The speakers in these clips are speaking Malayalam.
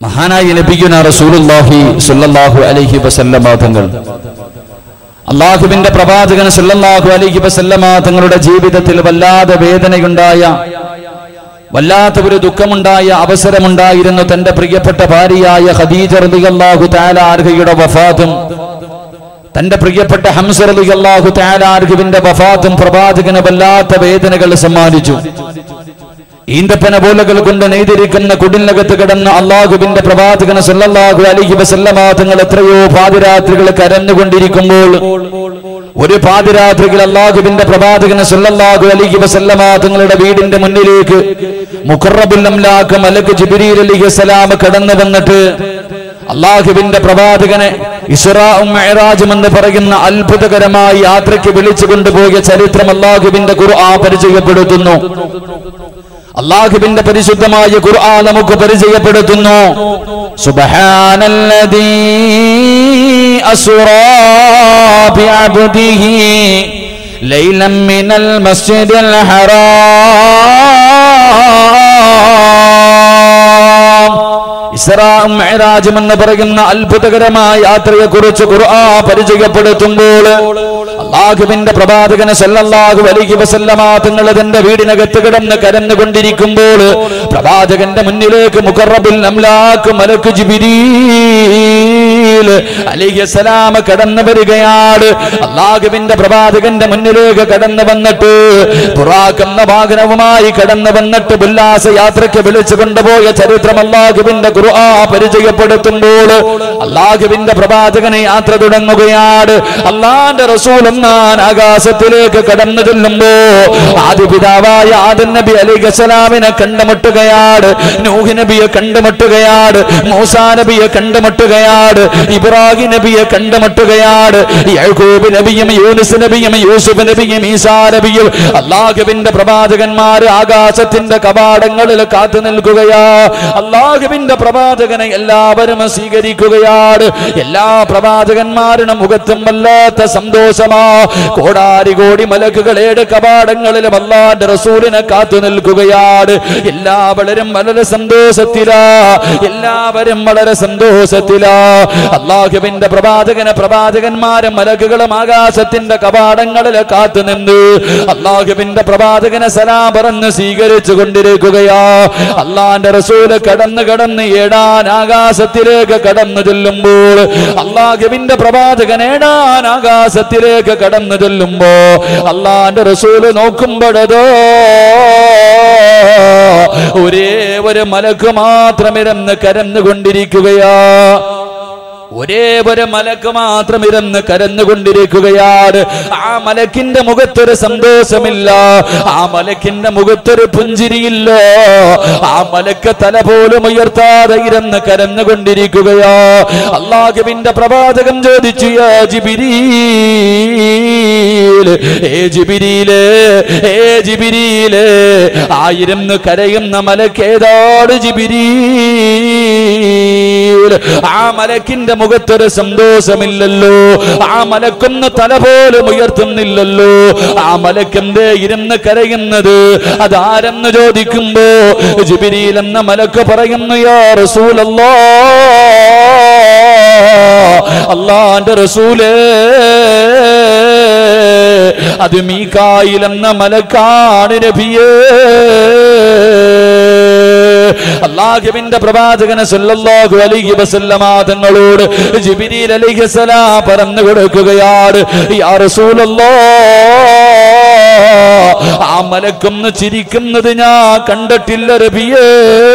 മഹാനായ നബിയുന റസൂലുള്ളാഹി സ്വല്ലല്ലാഹു അലൈഹി വസല്ലമ തങ്ങൾ അള്ളാഹുവിന്റെ പ്രവാചകൻ സല്ലല്ലാഹു അലൈഹി വസല്ലമ തങ്ങളുടെ ജീവിതത്തിൽ വല്ലാതെ വേദനയുണ്ടായ വല്ലാത്ത ഒരു ദുഃഖമുണ്ടായ അവസരമുണ്ടായിരുന്നു തന്റെ പ്രിയപ്പെട്ട ഭാര്യയായ ഖദീജ റളിയല്ലാഹു തആല അർഹയുടെ വഫാത്തും തന്റെ പ്രിയപ്പെട്ട ഹംസ റളിയല്ലാഹു തആല അർഹുവിന്റെ വഫാത്തും പ്രവാചകന് വല്ലാത്ത വേദനകൾ സമ്മാനിച്ചു ഈന്തപ്പന പോലകൾ കൊണ്ട് നെയ്തിരിക്കുന്ന കുടിലകത്ത് കിടന്ന അള്ളാഹുവിന്റെ പ്രവാചകന് സല്ലല്ലാഹു അലൈഹി വസല്ലമ തങ്ങൾ എത്രയോ പാതിരാത്രികൾ കരഞ്ഞുകൊണ്ടിരിക്കുമ്പോൾ ഒരു പാതിരാത്രികൾ അള്ളാഹുവിന്റെ പ്രവാചകന് സല്ലല്ലാഹു അലൈഹി വസല്ലമ തങ്ങളുടെ വീടിന്റെ മുന്നിലേക്ക് മുഖറബുൽ അംലാക്ക് മലക്ക് ജിബ്രീൽ അലൈഹിസ്സലാം കടന്നു വന്നിട്ട് അള്ളാഹുവിന്റെ പ്രവാചകനെ ഇസ്രാഉം മെഹറാജും എന്ന് പറയുന്ന അത്ഭുതകരമായ യാത്രയ്ക്ക് വിളിച്ചു കൊണ്ടുപോയ ചരിത്രം അള്ളാഹുവിന്റെ ഖുർആ പരിചയപ്പെടുത്തുന്നു അള്ളാഹുവിന്റെ പരിശുദ്ധമായ ഖുർആൻ നമുക്ക് പരിചയപ്പെടുത്തുന്നു സുബ്ഹാനല്ലദീ അസ്റാ ബിഅബ്ദിഹി ലൈലൻ മിനൽ മസ്ജിദിൽ ഹറാം ഇസ്രാഉം മെഹറാജും എന്ന് പറയുന്ന അത്ഭുതകരമായ യാത്രയെ കുറിച്ച് ഖുർആ പരിചയപ്പെടുത്തുമ്പോൾ അള്ളാഹുവിന്റെ പ്രവാചകന് സല്ലല്ലാഹു അലൈഹി വസല്ലമ തങ്ങൾ തന്റെ വീടിനകത്ത് കിടന്ന് കരന്നുകൊണ്ടിരിക്കുമ്പോൾ പ്രവാചകന്റെ മുന്നിലേക്ക് മുഖറബുൽ അംലാക്ക് മലക്ക് ജിബിരീൽ അലൈഹിസ്സലാം കടന്നു വരികയാണ് അള്ളാഹുവിന്റെ പ്രവാചകന്റെ മുന്നിലേക്ക് കടന്നു വന്നിട്ട് പുറാക്കുന്ന വാഹനവുമായി കടന്നു വന്നിട്ട് ഉല്ലാസ യാത്രയ്ക്ക് വിളിച്ചു കൊണ്ടുപോയ ചരിത്രം അള്ളാഹുവിന്റെ ഖുർആ പരിചയപ്പെടുത്തുമ്പോൾ അള്ളാഹുവിന്റെ പ്രവാചകനെ യാത്ര തുടങ്ങുകയാണ് അള്ളാന്റെ റസൂൽ ഒന്നാൻ ആകാശത്തിലേക്ക് കടന്നു ചെല്ലുമ്പോ ആദ്യ പിതാവായ ആദൻ നബി അലിഖലാമിനെ കണ്ടുമുട്ടുകയാണ് നൂഹ് നബിയെ കണ്ടുമുട്ടുകയാണ് മൂസാ നബിയെ കണ്ടുമുട്ടുകയാണ് ഇബ്രാഹിം നബിയെ കണ്ടുമുട്ടുകയാണ് യഹൂബ് നബിയും യൂനിസ് നബിയും യൂസുഫ് നബിയും ഈസാ നബിയും അള്ളാഹുവിന്റെ പ്രവാചകന്മാര് ആകാശത്തിന്റെ കവാടങ്ങളിൽ കാത്തു നിൽക്കുകയാ അള്ളാഹുവിന്റെ പ്രവാചകനെ എല്ലാവരും സ്വീകരിക്കുകയാണ് എല്ലാ പ്രവാചകന്മാരുടെ മുഖത്തും വല്ലാത്ത സന്തോഷമാ കോടാരി കോടി മലക്കുകളേട് കവാടങ്ങളിലും അള്ളാന്റെ റസൂലിനെ കാത്തു നിൽക്കുകയാണ് എല്ലാവരും വളരെ സന്തോഷത്തിലാ എല്ലാവരും വളരെ സന്തോഷത്തിലാ അള്ളാഹുവിന്റെ പ്രവാചകനെ പ്രവാചകന്മാരും മലക്കുകളും ആകാശത്തിന്റെ കവാടങ്ങളിൽ കാത്തു നിന്ന് അള്ളാഹുവിന്റെ പ്രവാചകനെ സലാം പറഞ്ഞ് സ്വീകരിച്ചു കൊണ്ടിരിക്കുകയാ അള്ളാന്റെ റസൂല് കടന്ന് കടന്ന് ഏടാൻ ആകാശത്തിലേക്ക് കടന്നു ചെല്ലുമ്പോൾ അള്ളാഹുവിന്റെ പ്രവാചകൻ ഏടാൻ ആകാശത്തിലേക്ക് കടന്നു ചെല്ലുമ്പോ അള്ളാന്റെ റസൂല് നോക്കുമ്പോഴതോ ഒരേ ഒരു മലക്ക് മാത്രം ഇരുന്ന് കരന്നുകൊണ്ടിരിക്കുകയാ ഒരേ ഒരു മലക്ക് മാത്രം ഇരുന്ന് കരന്നുകൊണ്ടിരിക്കുകയാണ് ആ മലക്കിന്റെ മുഖത്തൊരു സന്തോഷമില്ല ആ മലക്കിന്റെ മുഖത്തൊരു പുഞ്ചിരിയില്ല ആ മലക്ക് തല പോലും ഉയർത്താതെ ഇരുന്ന് കരന്നുകൊണ്ടിരിക്കുകയാ അള്ളാഹുവിന്റെ പ്രവാചകം ചോദിച്ചു യാ ജിബിരീല് ഏ ജിബിരിയില് ഏ ജിബിരിയില് ആയിരുന്നു കരയുന്ന മലക്കേതാണ് ജിബിരീൽ ആ മലക്കിന്റെ മുഖത്തൊരു സന്തോഷമില്ലല്ലോ ആ മലക്കൊന്ന് തല പോലും ഉയർത്തുന്നില്ലല്ലോ ആ മലക്കെന്തേ ഇരുന്ന് കരയുന്നത് അതാരെന്ന് ചോദിക്കുമ്പോ ജിബിരിയിൽ എന്ന മലക്ക് പറയുന്നു യാ റസൂലല്ലോ അള്ളാന്റെ റസൂലേ അത് മീക്കായിൽ എന്ന മലക്കാണ് നബിയേ അള്ളാഹുവിന്റെ പ്രവാചകന് സല്ലല്ലാഹു അലൈഹി വസല്ലമ തങ്ങളോട് ജിബ്രീൽ അലൈഹിസ്സലാം പറഞ്ഞു കൊടുക്കുകയാണ് യാ റസൂലല്ലാഹ് ആ മലക്കൊന്ന് ചിരിക്കുന്നത് ഞാൻ കണ്ടിട്ടില്ല റബിയേ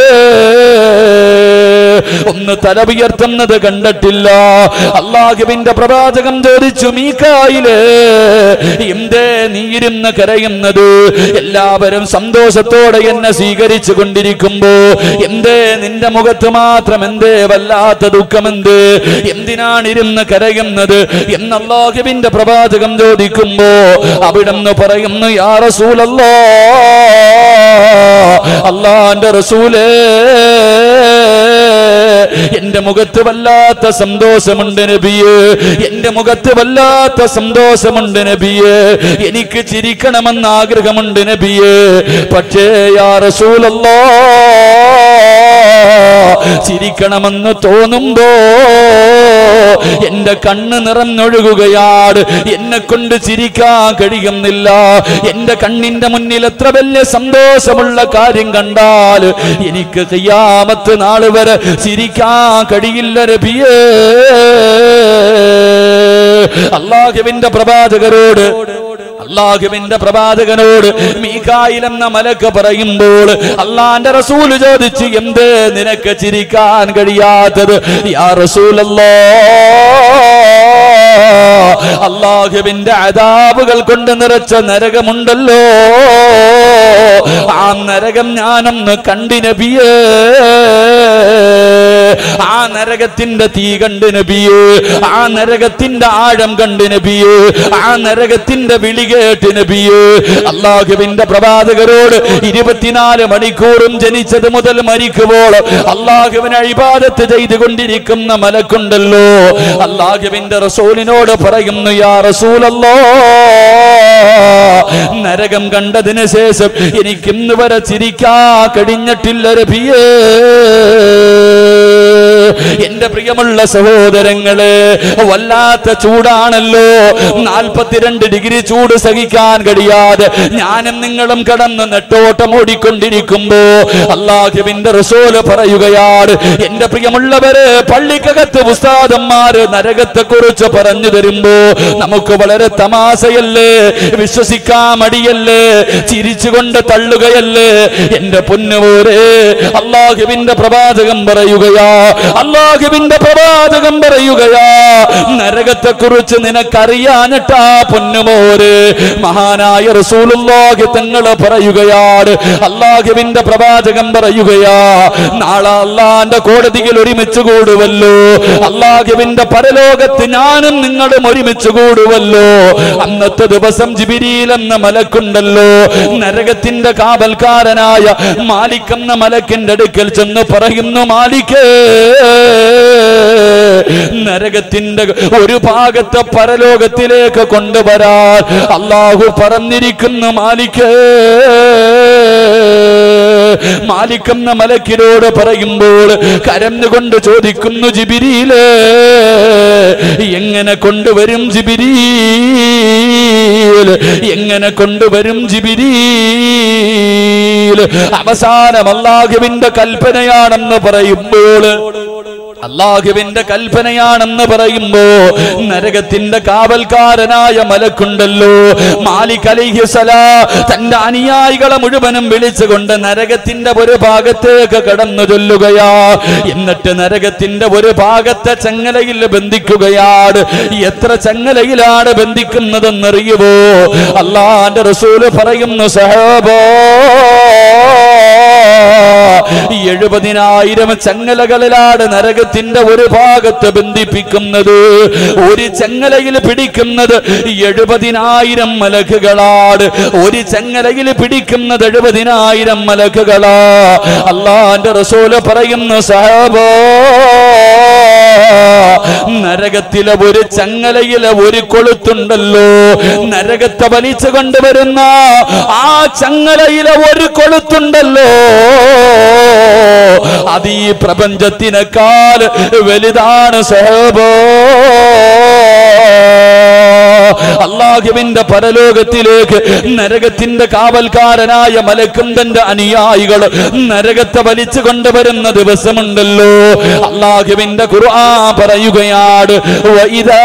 ഒന്ന് തല ഉയർത്തുന്നത് കണ്ടിട്ടില്ല അള്ളാഹുവിന്റെ പ്രവാചകം ചോദിച്ചു മീക്കായില് എന്തേ നീ ഇരുന്ന് കരയുന്നത് എല്ലാവരും സന്തോഷത്തോടെ എന്നെ സ്വീകരിച്ചു കൊണ്ടിരിക്കുമ്പോ എന്തേ നിന്റെ മുഖത്ത് മാത്രം എന്തേ വല്ലാത്ത ദുഃഖമെന്ത് എന്തിനാണ് ഇരുന്ന് കരയുന്നത് എന്ന് അള്ളാഹുവിന്റെ പ്രവാചകം ചോദിക്കുമ്പോ അവിടെന്ന് പറയുന്നു യാ റസൂലല്ലോ അള്ളാന്റെ റസൂലേ എന്റെ മുഖത്ത് വല്ലാത്ത സന്തോഷമുണ്ട് നബിയെ എന്റെ മുഖത്ത് വല്ലാത്ത സന്തോഷമുണ്ട് നബിയെ എനിക്ക് ചിരിക്കണമെന്ന് ആഗ്രഹമുണ്ട് നബിയെ പക്ഷേ യാ റസൂലല്ലാ ചിരിക്കണമെന്ന് തോന്നുമ്പോ എന്റെ കണ്ണ് നിറഞ്ഞൊഴുകുകയാണ് എന്നെ കൊണ്ട് ചിരിക്കാൻ കഴിയുന്നില്ല എന്റെ കണ്ണിന്റെ മുന്നിൽ എത്ര വലിയ സന്തോഷമുള്ള കാര്യം കണ്ടാൽ എനിക്ക് കയ്യാമത്ത് നാള് വരെ ചിരിക്കാൻ കഴിയില്ല രബിയേ അള്ളാഹുവിന്റെ പ്രവാചകരോട് അള്ളാഹുവിന്റെ പ്രവാചകനോട് മീകായിൽ എന്ന മലക്ക് പറയുമ്പോൾ അള്ളാന്റെ റസൂല് ചോദിച്ചു എന്ത് നിനക്ക് ചിരിക്കാൻ കഴിയാത്തത് യാ റസൂലല്ലോ അള്ളാഹുവിന്റെ അതാബുകൾ കൊണ്ട് നിറച്ച നരകമുണ്ടല്ലോ ആ നരകം ഞാനൊന്ന് കണ്ടി നബിയേ ആ നരകത്തിന്റെ തീ കണ്ട് നബിയേ ആ നരകത്തിന്റെ ആഴം കണ്ട് നബിയേ ആ നരകത്തിന്റെ വിളി കേട്ട് നബിയേ അള്ളാഹുവിന്റെ പ്രവാചകരോട് ഇരുപത്തിനാല് മണിക്കൂറും ജനിച്ചത് മുതൽ മരിക്കുമ്പോൾ അള്ളാഹുവിനെ അഴിബാദത്ത് ചെയ്തുകൊണ്ടിരിക്കുന്ന മലക്കുണ്ടല്ലോ അള്ളാഹുവിന്റെ റസൂലിനോട് പറയുന്നു യാ റസൂലല്ലോ നരകം കണ്ടതിന് ശേഷം എനിക്ക് ഇന്ന് വരെ ചിരിക്കാ കഴിഞ്ഞിട്ടില്ല രഭിയേ എന്റെ പ്രിയമുള്ള സഹോദരങ്ങള് വല്ലാത്ത ചൂടാണല്ലോ നാൽപ്പത്തിരണ്ട് ഡിഗ്രി ചൂട് സഹിക്കാൻ കഴിയാതെ ഞാനും നിങ്ങളും കടന്ന് നെട്ടോട്ടം ഓടിക്കൊണ്ടിരിക്കുമ്പോ അള്ളാഹുവിന്റെ റസൂല് പറയുകയാണ് എന്റെ പ്രിയമുള്ളവര് പള്ളിക്കകത്ത് ഉസ്താദന്മാര് നരകത്തെ കുറിച്ച് പറഞ്ഞു തരുമ്പോ നമുക്ക് വളരെ തമാശയല്ലേ വിശ്വസിക്കാൻ മടിയല്ലേ ചിരിച്ചുകൊണ്ട് തള്ളുകയല്ലേ എന്റെ പൊന്നുപോരെ അള്ളാഹുവിന്റെ പ്രവാചകം പറയുകയാ അള്ളാഹുവിന്റെ പ്രവാചകം പറയുകയാ നരകത്തെ കുറിച്ച് നിനക്കറിയാനിട്ടാ പൊന്നുമോര് മഹാനായ റസൂലുള്ളാഹി തങ്ങൾ പറയുകയാണ് അള്ളാഹുവിന്റെ പ്രവാചകം പറയുകയാ നാളെ അള്ളാന്റെ കോടതിയിൽ ഒരുമിച്ച് കൂടുവല്ലോ അള്ളാഹുവിന്റെ പരലോകത്ത് ഞാനും നിങ്ങളും ഒരുമിച്ച് കൂടുവല്ലോ അന്നത്തെ ദിവസം ജിബിരിയിൽ എന്ന മലക്കുണ്ടല്ലോ നരകത്തിന്റെ കാവൽക്കാരനായ മാലിക് എന്ന മലക്കിന്റെ അടുക്കൽ ചെന്ന് പറയുന്നു മാലിക്കേ നരകത്തിന്റെ ഒരു ഭാഗത്തെ പരലോകത്തിലേക്ക് കൊണ്ടുവരാൻ അള്ളാഹു പറഞ്ഞിരിക്കുന്നു മാലിക്കേ മാലിക് എന്ന മലക്കിനോട് പറയുമ്പോൾ കരഞ്ഞുകൊണ്ട് ചോദിക്കുന്നു ജിബിരിയിലേ എങ്ങനെ കൊണ്ടുവരും ജിബിരീൽ എങ്ങനെ കൊണ്ടുവരും ജിബിരീൽ അവസാനം അള്ളാഹുവിന്റെ കൽപ്പനയാണെന്ന് പറയുമ്പോൾ അള്ളാഹുവിന്റെ കൽപ്പനയാണെന്ന് പറയുമ്പോ നരകത്തിന്റെ കാവൽക്കാരനായ മലക്കുണ്ടല്ലോ മാലിക് അലിഹിസലാ തന്റെ അനുയായികളെ മുഴുവനും വിളിച്ചുകൊണ്ട് നരകത്തിന്റെ ഒരു ഭാഗത്തേക്ക് കടന്നു ചൊല്ലുകയാ എന്നിട്ട് നരകത്തിന്റെ ഒരു ഭാഗത്തെ ചങ്ങലയിൽ ബന്ധിക്കുകയാണ് എത്ര ചങ്ങലയിലാണ് ബന്ധിക്കുന്നതെന്നറിയുവോ അള്ളാന്റെ റസൂല് പറയുന്നു സഹബോ എഴുപതിനായിരം ചങ്ങലകളിലാണ് നരകത്തിന്റെ ഒരു ഭാഗത്ത് ബന്ധിപ്പിക്കുന്നത് ഒരു ചങ്ങലയിൽ പിടിക്കുന്നത് എഴുപതിനായിരം മലക്കുകളാണ് ഒരു ചങ്ങലയിൽ പിടിക്കുന്നത് എഴുപതിനായിരം മലക്കുകളാ അള്ളാന്റെ റസൂല് പറയുന്നു സഹബോ നരകത്തിലെ ഒരു ചങ്ങലയിലെ ഒരു കൊളുത്തുണ്ടല്ലോ നരകത്തെ വലിച്ചു കൊണ്ടുവരുന്ന ആ ചങ്ങലയിലെ ഒരു കൊളുത്തുണ്ടല്ലോ അത് ഈ പ്രപഞ്ചത്തിനേക്കാൾ വലുതാണ് സഹബോ അള്ളാഹുവിന്റെ പരലോകത്തിലേക്ക് നരകത്തിന്റെ കാവൽക്കാരനായ മലക്കും തന്റെ അനുയായികൾ നരകത്തെ വലിച്ചു കൊണ്ടുവരുന്ന ദിവസമുണ്ടല്ലോ അള്ളാഹുവിന്റെ ഖുർആ പറയുകയാണ് വഇദാ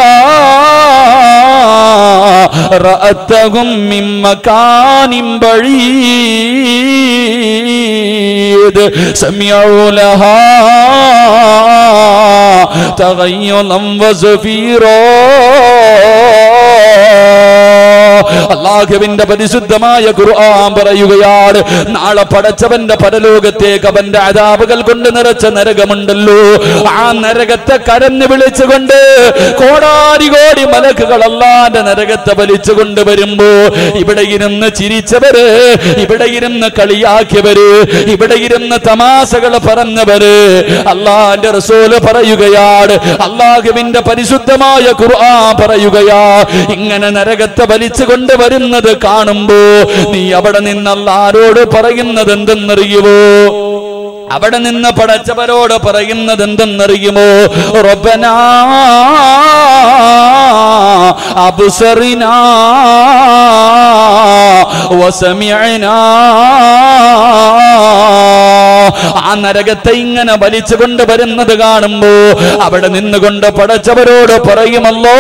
റഅത്തഹും മിൻ മകാനിൻ ബഈദ് സമിഉ ലഹാ തഗയ്യുദൻ വസഫീറാ അള്ളാഹുവിന്റെ പരിശുദ്ധമായ ഖുർആൻ പറയുകയാണ് നാളെ പടച്ചവന്റെ പരലോകത്തേക്ക് അവന്റെ അതാപുകൾ കൊണ്ട് നിറച്ച നരകമുണ്ടല്ലോ ആ നരകത്തെ കരഞ്ഞു വിളിച്ചുകൊണ്ട് കോടാരി കോടി മലക്കുകൾ അല്ലാന്റെ നരകത്തെ വലിച്ചുകൊണ്ട് വരുമ്പോ ഇവിടെ ഇരുന്ന് ചിരിച്ചവര് ഇവിടെ ഇരുന്ന് കളിയാക്കിയവര് ഇവിടെ ഇരുന്ന് തമാശകൾ പറഞ്ഞവര് അള്ളാന്റെ റസൂല് പറയുകയാണ് അള്ളാഹുവിന്റെ പരിശുദ്ധമായ ഖുർആൻ പറയുകയാ ഇങ്ങനെ നരകത്തെ വലിച്ചു കൊണ്ടുവരുന്നത് കാണുമ്പോ നീ അവിടെ നിന്ന് ആരോട് പറയുന്നത് എന്തെന്നറിയുമോ അവിടെ നിന്ന് പടച്ചവരോട് പറയുന്നത് എന്തെന്നറിയുമോ റബ്ബനാ അബുസറിനാ വസമിഅനാ ആ നരകത്തെ ഇങ്ങനെ വലിച്ചു കൊണ്ടുവരുന്നത് കാണുമ്പോ അവിടെ നിന്നുകൊണ്ട് പടച്ചവരോട് പറയുമല്ലോ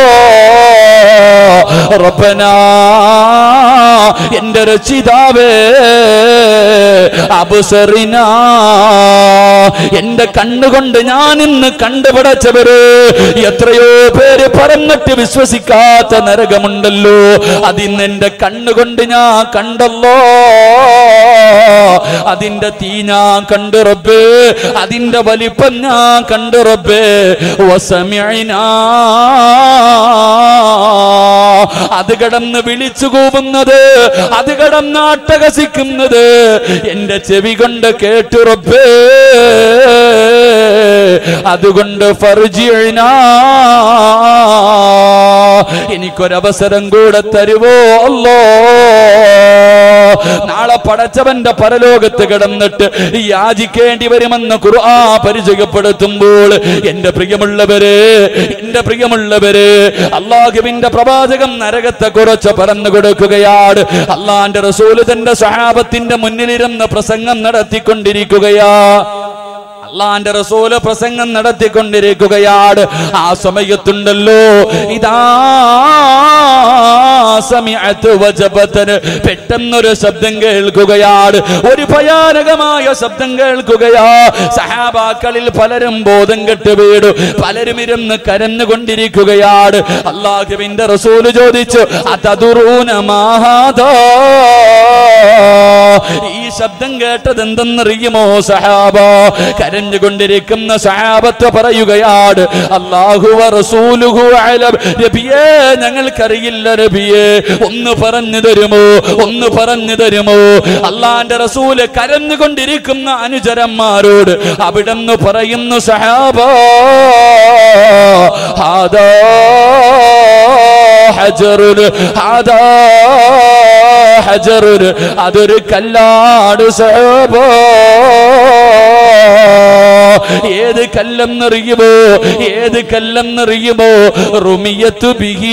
റബ്ബനാ എന്റെ രക്ഷിതാവേ അബുസറിനാ എന്റെ കണ്ണുകൊണ്ട് ഞാൻ ഇന്ന് കണ്ടുപടച്ചവര് എത്രയോ പേര് പറഞ്ഞിട്ട് വിശ്വസിക്കാത്ത നരകമുണ്ടല്ലോ അതിന്ന് എന്റെ കണ്ണുകൊണ്ട് ഞാൻ കണ്ടല്ലോ അതിന്റെ തീ ഞാൻ കണ്ടു റബ്ബേ അതിന്റെ വലിപ്പം ഞാൻ കണ്ടു റബ്ബേ വസമിഅനാ അത് കടന്ന് വിളിച്ചു കൂവുന്നത് അത് കടന്ന് അട്ടഹസിക്കുന്നത് എന്റെ ചെവി കൊണ്ട് കേട്ടു റബ്ബേ അതുകൊണ്ട് ഫർജിഅനാ എനിക്കൊരവസരം കൂടെ തരുവോ അല്ലോ നാളെ പടച്ചവന്റെ പരലോകത്ത് കിടന്നിട്ട് യാചിക്കേണ്ടി വരുമെന്ന് ഖുർആ പരിചയപ്പെടുത്തുമ്പോൾ എന്റെ പ്രിയമുള്ളവര് എന്റെ പ്രിയമുള്ളവര് അള്ളാഹുവിന്റെ പ്രവാചകം നരകത്തെ കുറിച്ച് പറഞ്ഞു കൊടുക്കുകയാണ് അള്ളാന്റെ റസൂല് തന്റെ സഹാബത്തിന്റെ മുന്നിലിരുന്ന് പ്രസംഗം നടത്തിക്കൊണ്ടിരിക്കുകയാ അള്ളാന്റെ റസൂല് പ്രസംഗം നടത്തിക്കൊണ്ടിരിക്കുകയാണ് ആ സമയത്തുണ്ടല്ലോ ഇതാ സമയത്ത് വജപത്തിന് പെട്ടെന്നൊരു ശബ്ദം കേൾക്കുകയാണ് ഒരു ഭയാനകമായ ശബ്ദം കേൾക്കുകയാ സഹാബാക്കളിൽ പലരും ബോധം കെട്ട് വീടു പലരും ഇരുന്ന് കരഞ്ഞുകൊണ്ടിരിക്കുകയാണ് അള്ളാഹുവിന്റെ റസൂല് ചോദിച്ചു അതതുറൂന മാഹാദാ ഈ ശബ്ദം കേട്ടത് എന്തെന്നറിയുമോ സഹാബ കരഞ്ഞുകൊണ്ടിരിക്കുന്ന സഹാബത്ത് പറയുകയാണ് അള്ളാഹുവ റസൂലുഹു അലം നബിയേ ഞങ്ങൾക്കറിയില്ല നബിയേ ഒന്ന് പറഞ്ഞു തരുമോ ഒന്ന് പറഞ്ഞു തരുമോ അള്ളാന്റെ റസൂല് കരഞ്ഞുകൊണ്ടിരിക്കുന്ന അനുചരന്മാരോട് അവിടെന്ന് പറയുന്നു സഹാബ ഹാദാ ഹജറുൽ ഹാദാ ഹജറുൽ അതൊരു കല്ലാട് സഹബോ ഏത് കല്ലെന്നറിയുമോ ഏത് കല്ലെന്നറിയുമോ റുമിയത്തു ബിഹി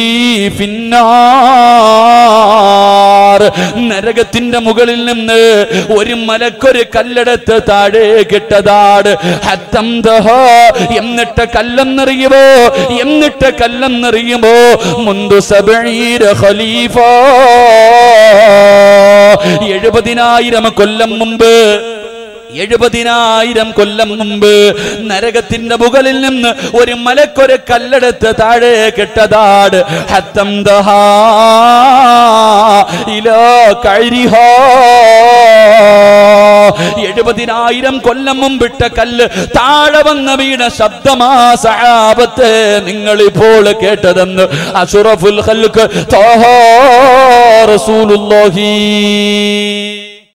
ഫിന്നാർ നരകത്തിന്റെ മുകളിൽ നിന്ന് ഒരു മലക്കൊരു കല്ലെടുത്ത് താഴെ കിട്ടതാണ് ഹത്തം ദഹ എന്നിട്ട് കല്ലെന്നറിയുമോ എന്നിട്ട് കല്ലെന്നറിയുമോ മുന്തു സബീര ഖലീഫ എഴുപതിനായിരം കൊല്ലം മുമ്പ് എഴുപതിനായിരം കൊല്ലം മുമ്പ് നരകത്തിന്റെ മുകളിൽ നിന്ന് ഒരു മലക്കൊരു കല്ലെടുത്ത് താഴെ കെട്ടതാട് ഹത്തം ദഹാ ഇലോ കഴിഹോ എഴുപതിനായിരം കൊല്ലം മുമ്പിട്ട കല്ല് താഴെ വന്ന വീണ ശബ്ദമാ സഹാബത്ത് നിങ്ങൾ ഇപ്പോൾ കേട്ടതെന്ന് അഷുറഫുൽ ഖൽക്ക് ത്വാഹാ റസൂലുള്ളാഹി